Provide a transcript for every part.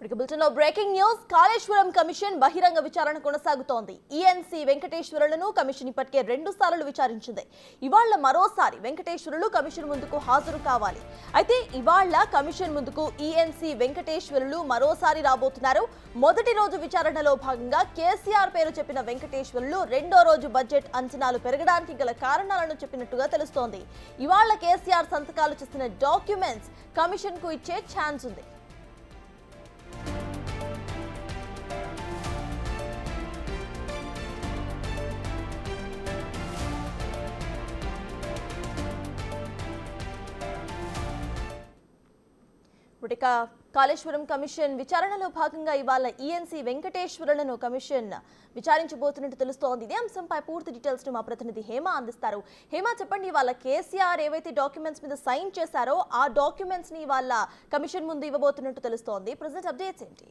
ఇక బులెటిన్లో breaking news Kaleshwaram commission బహిరంగ విచారణ కొనసాగుతోంది ఈఎన్సీ వెంకటేశ్వరులను కమిషన్ ఇప్పటికే రెండు సార్లు విచారించింది ఇవాళ మరోసారి వెంకటేశ్వరులు కమిషన్ ముందుకు హాజరు కావాలి అయితే ఇవాళ కమిషన్ ముందుకు ఈఎన్సీ వెంకటేశ్వరులు మరోసారి రాబోతున్నారు మొదటి రోజు విచారణలో భాగంగా కేసీఆర్ పేరు చెప్పిన వెంకటేశ్వరులు రెండో రోజు బడ్జెట్ అంచనాలు పెరగడానికి గల కారణాలను చెప్పినట్టుగా తెలుస్తోంది ఇవాళ కేసీఆర్ సంతకాలు చేసిన డాక్యుమెంట్స్ కమిషన్ కు ఇచ్చే ఛాన్స్ ఉంది ఇప్పుడు ఇక కాళేశ్వరం కమిషన్ విచారణలో భాగంగా ఇవాళ ఈఎన్సీ వెంకటేశ్వరులను కమిషన్ విచారించబోతున్నట్టు తెలుస్తోంది ఇదే అంశంపై పూర్తి డీటెయిల్స్ ను మా ప్రతినిధి హేమ అందిస్తారు హేమ చెప్పండి ఇవాళ కేసీఆర్ ఏవైతే డాక్యుమెంట్స్ మీద సైన్ చేశారో ఆ డాక్యుమెంట్స్ ని ఇవాళ కమిషన్ ముందు ఇవ్వబోతున్నట్టు తెలుస్తోంది ప్రజెంట్ అప్డేట్స్ ఏంటి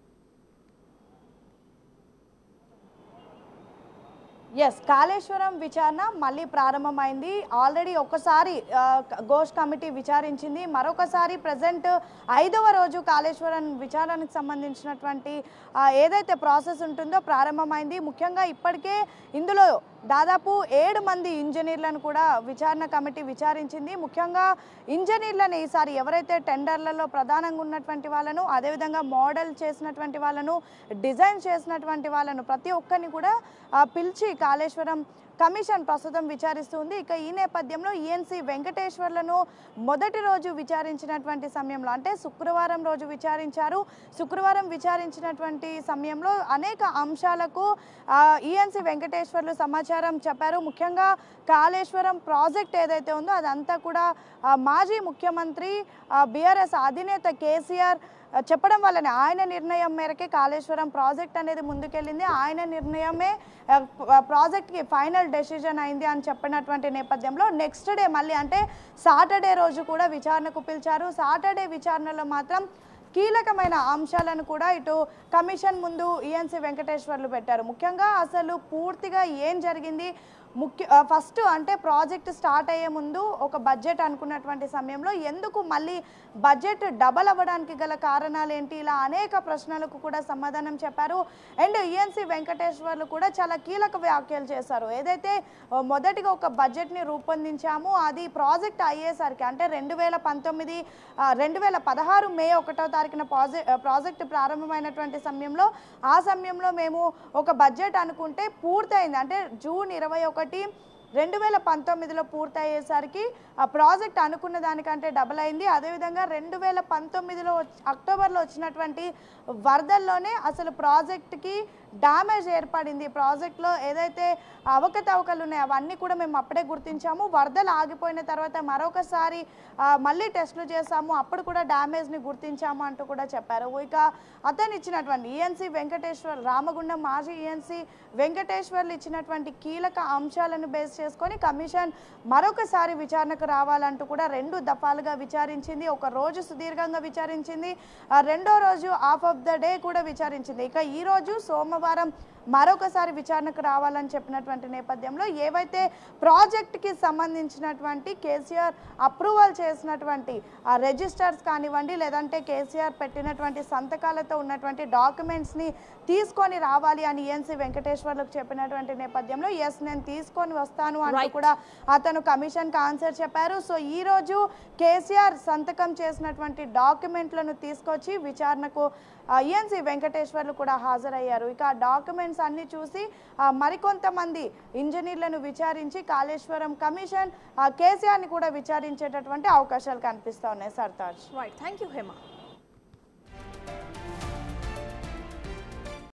ఎస్ కాళేశ్వరం విచారణ మళ్ళీ ప్రారంభమైంది ఆల్రెడీ ఒక్కసారి ఆ, ఘోష్ కమిటీ విచారించింది మరొకసారి ప్రజెంట్ ఐదవ రోజు కాళేశ్వరం విచారణకు సంబంధించినటువంటి ఆ, ఏదైతే ప్రాసెస్ ఉంటుందో ప్రారంభమైంది ముఖ్యంగా ఇప్పటికే ఇందులో దాదాపు ఏడు మంది ఇంజనీర్లను కూడా విచారణ కమిటీ విచారించింది ముఖ్యంగా ఇంజనీర్లను ఈసారి ఎవరైతే టెండర్లలో ప్రధానంగా ఉన్నటువంటి వాళ్ళను అదేవిధంగా మోడల్ చేసినటువంటి వాళ్ళను డిజైన్ చేసినటువంటి వాళ్ళను ప్రతి ఒక్కరిని కూడా ఆ, పిలిచి కాళేశ్వరం కమిషన్ ప్రస్తుతం విచారిస్తుంది ఇక ఈ నేపథ్యంలో ఈఎన్సీ వెంకటేశ్వర్లను మొదటి రోజు విచారించినటువంటి సమయంలో అంటే శుక్రవారం రోజు విచారించారు శుక్రవారం విచారించినటువంటి సమయంలో అనేక అంశాలకు ఈఎన్సీ వెంకటేశ్వర్లు సమాచారం చెప్పారు ముఖ్యంగా కాళేశ్వరం ప్రాజెక్ట్ ఏదైతే ఉందో అదంతా కూడా ఆ, మాజీ ముఖ్యమంత్రి బీఆర్ఎస్ అధినేత కేసీఆర్ ఆ, చెప్పడం వల్లనే ఆయన నిర్ణయం మేరకే కాళేశ్వరం ప్రాజెక్ట్ అనేది ముందుకెళ్ళింది ఆయన నిర్ణయమే ఆ, ప- ప్రాజెక్ట్కి ఫైనల్ డెసిజన్ అయింది అని చెప్పినటువంటి నేపథ్యంలో నెక్స్ట్ డే మళ్ళీ అంటే సాటర్డే రోజు కూడా విచారణకు పిలిచారు సాటర్డే విచారణలో మాత్రం కీలకమైన అంశాలను కూడా ఇటు కమిషన్ ముందు ఈఎన్సీ వెంకటేశ్వర్లు పెట్టారు ముఖ్యంగా అసలు పూర్తిగా ఏం జరిగింది ముఖ్య ఆ, ఫస్ట్ అంటే ప్రాజెక్ట్ స్టార్ట్ అయ్యే ముందు ఒక బడ్జెట్ అనుకున్నటువంటి సమయంలో ఎందుకు మళ్ళీ బడ్జెట్ డబల్ అవ్వడానికి గల కారణాలు ఏంటి ఇలా అనేక ప్రశ్నలకు కూడా సమాధానం చెప్పారు అండ్ ఈఎన్సీ వెంకటేశ్వర్లు కూడా చాలా కీలక వ్యాఖ్యలు చేశారు ఏదైతే ఆ, మొదటిగా ఒక బడ్జెట్ని రూపొందించాము అది ప్రాజెక్ట్ అయ్యేసరికి అంటే రెండు వేల పంతొమ్మిది రెండు వేల పదహారు మే ఒకటో తారీఖున ప్రాజెక్ట్ ప్రాజెక్ట్ ప్రారంభమైనటువంటి సమయంలో ఆ సమయంలో మేము ఒక బడ్జెట్ అనుకుంటే పూర్తయింది అంటే జూన్ ఇరవై ఒకటి రెండు వేల పంతొమ్మిదిలో పూర్తయ్యేసరికి ఆ ప్రాజెక్ట్ అనుకున్న దానికంటే డబల్ అయింది అదేవిధంగా రెండు వేల పంతొమ్మిదిలో వచ్చి- అక్టోబర్లో వచ్చినటువంటి వరదల్లోనే అసలు ప్రాజెక్ట్కి డ్యామేజ్ ఏర్పడింది ప్రాజెక్ట్లో ఏదైతే అవకతవకలు ఉన్నాయో అవన్నీ కూడా మేము అప్పుడే గుర్తించాము వరదలు ఆగిపోయిన తర్వాత మరొకసారి ఆ, మళ్ళీ టెస్టులు చేశాము అప్పుడు కూడా డ్యామేజ్ని గుర్తించాము అంటూ కూడా చెప్పారు ఇక అతను ఇచ్చినటువంటి ఈఎన్సీ వెంకటేశ్వర్ రామగుండం మాజీ ఈఎన్సీ వెంకటేశ్వర్లు ఇచ్చినటువంటి కీలక అంశాలను బేస్ చేసుకొని కమిషన్ మరొకసారి విచారణకు రావాలంటూ కూడా రెండు దఫాలుగా విచారించింది ఒక రోజు సుదీర్ఘంగా విచారించింది ఆ, రెండో రోజు హాఫ్ ఆఫ్ ద డే కూడా విచారించింది ఇక ఈ రోజు సోమవారం మరొకసారి విచారణకు రావాలని చెప్పినటువంటి నేపథ్యంలో ఏవైతే ప్రాజెక్ట్కి సంబంధించినటువంటి కేసీఆర్ అప్రూవల్ చేసినటువంటి ఆ రిజిస్టర్స్ కానివ్వండి లేదంటే కేసీఆర్ పెట్టినటువంటి సంతకాలతో ఉన్నటువంటి డాక్యుమెంట్స్ని తీసుకొని రావాలి అని ఈఎన్సీ వెంకటేశ్వర్లకు చెప్పినటువంటి నేపథ్యంలో ఎస్ నేను తీసుకొని వస్తాను అంటూ Right. కూడా అతను కమిషన్కి ఆన్సర్ చెప్పారు సో ఈ రోజు కేసీఆర్ సంతకం చేసినటువంటి డాక్యుమెంట్లను తీసుకొచ్చి విచారణకు ఈఎన్సీ వెంకటేశ్వర్లు కూడా హాజరయ్యారు ఇక ఆ డాక్యుమెంట్స్ అన్ని చూసి ఆ, మరికొంతమంది ఇంజనీర్లను విచారించి కాళేశ్వరం కమిషన్ ఆ, కేసీఆర్ని కూడా విచారించేటటువంటి అవకాశాలు కనిపిస్తూ ఉన్నాయి Sartaj right thank you Hema